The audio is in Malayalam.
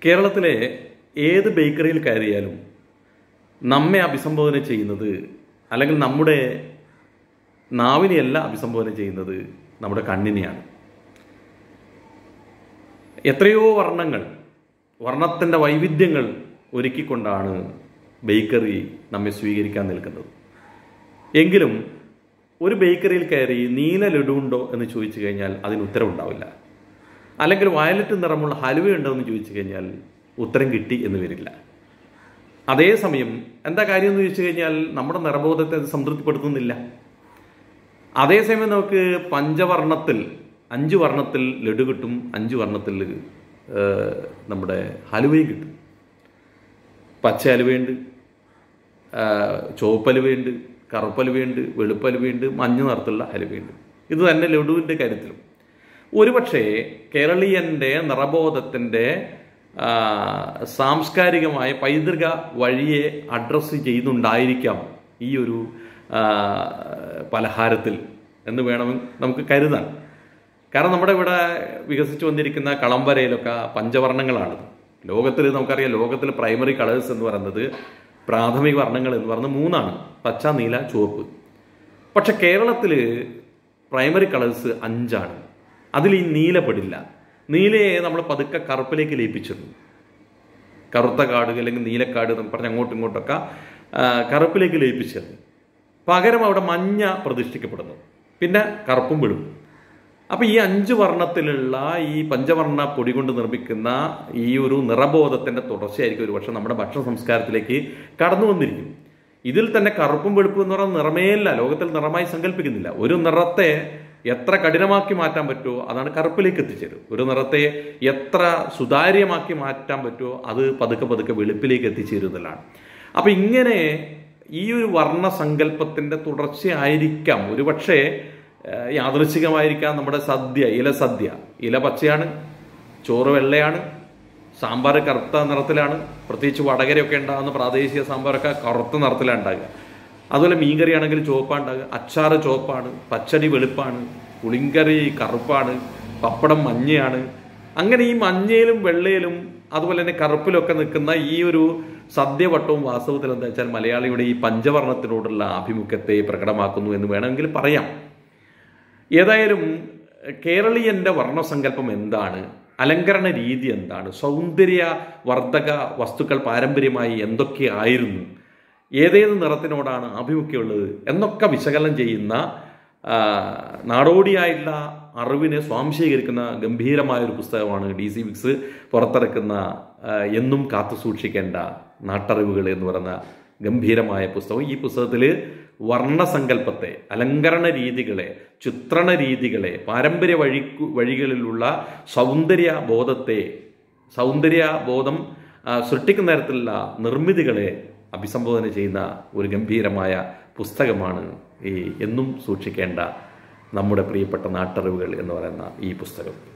കേരളത്തിലെ ഏത് ബേക്കറിയിൽ കയറിയാലും നമ്മെ അഭിസംബോധന ചെയ്യുന്നത് അല്ലെങ്കിൽ നമ്മുടെ നാവിനെയല്ല അഭിസംബോധന ചെയ്യുന്നത് നമ്മുടെ കണ്ണിനെയാണ് എത്രയോ വർണ്ണങ്ങൾ വർണ്ണത്തിൻ്റെ വൈവിധ്യങ്ങൾ ഒരുക്കിക്കൊണ്ടാണ് ബേക്കറി നമ്മെ സ്വീകരിക്കാൻ നിൽക്കുന്നത് എങ്കിലും ഒരു ബേക്കറിയിൽ കയറി നീല ലഡു ഉണ്ടോ എന്ന് ചോദിച്ചു കഴിഞ്ഞാൽ അതിന് ഉത്തരവുണ്ടാവില്ല അല്ലെങ്കിൽ വയലറ്റ് നിറമുള്ള ഹലുവ ഉണ്ടോ എന്ന് ചോദിച്ചു കഴിഞ്ഞാൽ ഉത്തരം കിട്ടി എന്ന് വരില്ല അതേസമയം എന്താ കാര്യം എന്ന് ചോദിച്ചു കഴിഞ്ഞാൽ നമ്മുടെ നിറബോധത്തെ അത് സംതൃപ്തിപ്പെടുത്തുന്നില്ല അതേസമയം നമുക്ക് പഞ്ചവർണ്ണത്തിൽ അഞ്ച് വർണ്ണത്തിൽ ലഡു കിട്ടും അഞ്ച് വർണ്ണത്തിൽ ഏഹ്, നമ്മുടെ ഹലുവയും കിട്ടും പച്ച ഹലുവയുണ്ട് ആഹ്, ചുവപ്പ് ഹലുവയുണ്ട് കറുപ്പ് ഹലുവയുണ്ട് വെളുപ്പ് ഹലുവയുണ്ട് മഞ്ഞ നിറത്തുള്ള ഹലുവയുണ്ട് ഇത് തന്നെ ലഡുവിൻ്റെ കാര്യത്തിലും ഒരുപക്ഷെ കേരളീയൻ്റെ നിറബോധത്തിൻ്റെ ആഹ്, സാംസ്കാരികമായ പൈതൃക വഴിയെ അഡ്രസ്സ് ചെയ്യുന്നുണ്ടായിരിക്കാം ഈ ഒരു ആഹ്, പലഹാരത്തിൽ എന്ന് വേണം നമുക്ക് കരുതാൻ കാരണം നമ്മുടെ ഇവിടെ വികസിച്ചു വന്നിരിക്കുന്ന കളംവരയിലൊക്കെ പഞ്ചവർണ്ണങ്ങളാണ് ലോകത്തിൽ നമുക്കറിയാം ലോകത്തിൽ പ്രൈമറി കളേഴ്സ് എന്ന് പറയുന്നത് പ്രാഥമിക വർണ്ണങ്ങൾ എന്ന് പറയുന്നത് മൂന്നാണ് പച്ച നീല ചുവപ്പ് പക്ഷെ കേരളത്തിൽ പ്രൈമറി കളേഴ്സ് അഞ്ചാണ് അതിൽ ഈ നീല പെടില്ല നീലയെ നമ്മൾ പതുക്കെ കറുപ്പിലേക്ക് ലയിപ്പിച്ചിരുന്നു കറുത്ത കാട് അല്ലെങ്കിൽ നീലക്കാട് എന്ന് പറഞ്ഞ് അങ്ങോട്ടും ഇങ്ങോട്ടൊക്കെ ആ, കറുപ്പിലേക്ക് ലയിപ്പിച്ചിരുന്നു പകരം അവിടെ മഞ്ഞ പ്രതിഷ്ഠിക്കപ്പെടുന്നു പിന്നെ കറുപ്പും വെളുപ്പും അപ്പോൾ ഈ അഞ്ച് വർണ്ണത്തിലുള്ള ഈ പഞ്ചവർണ്ണ പൊടി കൊണ്ട് നിർമ്മിക്കുന്ന ഈ ഒരു നിറബോധത്തിന്റെ തുടർച്ചയായിരിക്കും ഒരു പക്ഷേ നമ്മുടെ ഭക്ഷണ സംസ്കാരത്തിലേക്ക് കടന്നു വന്നിരിക്കും ഇതിൽ തന്നെ കറുപ്പും വെളുപ്പും എന്ന് പറയുന്ന നിറമേയല്ല ലോകത്തിൽ നിറമായി സങ്കല്പിക്കുന്നില്ല ഒരു നിറത്തെ എത്ര കഠിനമാക്കി മാറ്റാൻ പറ്റുമോ അതാണ് കറുപ്പിലേക്ക് എത്തിച്ചേരും ഒരു നിറത്തെ എത്ര സുതാര്യമാക്കി മാറ്റാൻ പറ്റുമോ അത് പതുക്കെ പതുക്കെ വെളുപ്പിലേക്ക് എത്തിച്ചേരുന്നതാണ് അപ്പൊ ഇങ്ങനെ ഈ ഒരു വർണ്ണസങ്കല്പത്തിന്റെ തുടർച്ചയായിരിക്കാം ഒരുപക്ഷെ ഏഹ്, യാദൃച്ഛികമായിരിക്കാം നമ്മുടെ സദ്യ ഇല സദ്യ ഇല പച്ചയാണ് ചോറ് വെള്ളയാണ് സാമ്പാർ കറുത്ത നിറത്തിലാണ് പ്രത്യേകിച്ച് വടകരയൊക്കെ ഉണ്ടാകുന്ന പ്രാദേശിക സാമ്പാറൊക്കെ കറുത്ത നിറത്തിലാണ് ഉണ്ടാകുക അതുപോലെ മീൻകറി ആണെങ്കിൽ ചുവപ്പാണ് ഉണ്ടാകുക അച്ചാറ് ചുവപ്പാണ് പച്ചടി വെളുപ്പാണ് പുളിങ്കറി കറുപ്പാണ് പപ്പടം മഞ്ഞയാണ് അങ്ങനെ ഈ മഞ്ഞയിലും വെള്ളയിലും അതുപോലെ തന്നെ കറുപ്പിലൊക്കെ നിൽക്കുന്ന ഈ ഒരു സദ്യവട്ടവും വാസ്തവത്തിൽ എന്താ വെച്ചാൽ മലയാളിയുടെ ഈ പഞ്ചവർണ്ണത്തിനോടുള്ള ആഭിമുഖ്യത്തെ പ്രകടമാക്കുന്നു എന്ന് വേണമെങ്കിൽ പറയാം ഏതായാലും കേരളീയന്റെ വർണ്ണസങ്കല്പം എന്താണ് അലങ്കരണ രീതി എന്താണ് സൗന്ദര്യ വർദ്ധക വസ്തുക്കൾ പാരമ്പര്യമായി എന്തൊക്കെ ആയിരുന്നു ഏതേത് നിറത്തിനോടാണ് ആഭിമുഖ്യമുള്ളത് എന്നൊക്കെ വിശകലനം ചെയ്യുന്ന ആ, നാടോടിയായിട്ടുള്ള അറിവിനെ സ്വാംശീകരിക്കുന്ന ഗംഭീരമായ ഒരു പുസ്തകമാണ് ഡി സി വിക്സ് പുറത്തിറക്കുന്ന ആ, എന്നും കാത്തു സൂക്ഷിക്കേണ്ട നാട്ടറിവുകൾ എന്ന് പറയുന്ന ഗംഭീരമായ പുസ്തകം ഈ പുസ്തകത്തിൽ വർണ്ണസങ്കല്പത്തെ അലങ്കരണ രീതികളെ ചിത്രണ രീതികളെ പാരമ്പര്യ വഴി വഴികളിലുള്ള സൗന്ദര്യ ബോധത്തെ സൗന്ദര്യ ബോധം ആ, സൃഷ്ടിക്കുന്ന തരത്തിലുള്ള നിർമ്മിതികളെ അഭിസംബോധന ചെയ്യുന്ന ഒരു ഗംഭീരമായ പുസ്തകമാണ് ഈ എന്നും സൂക്ഷിക്കേണ്ട നമ്മുടെ പ്രിയപ്പെട്ട നാട്ടറിവുകൾ എന്ന് പറയുന്ന ഈ പുസ്തകം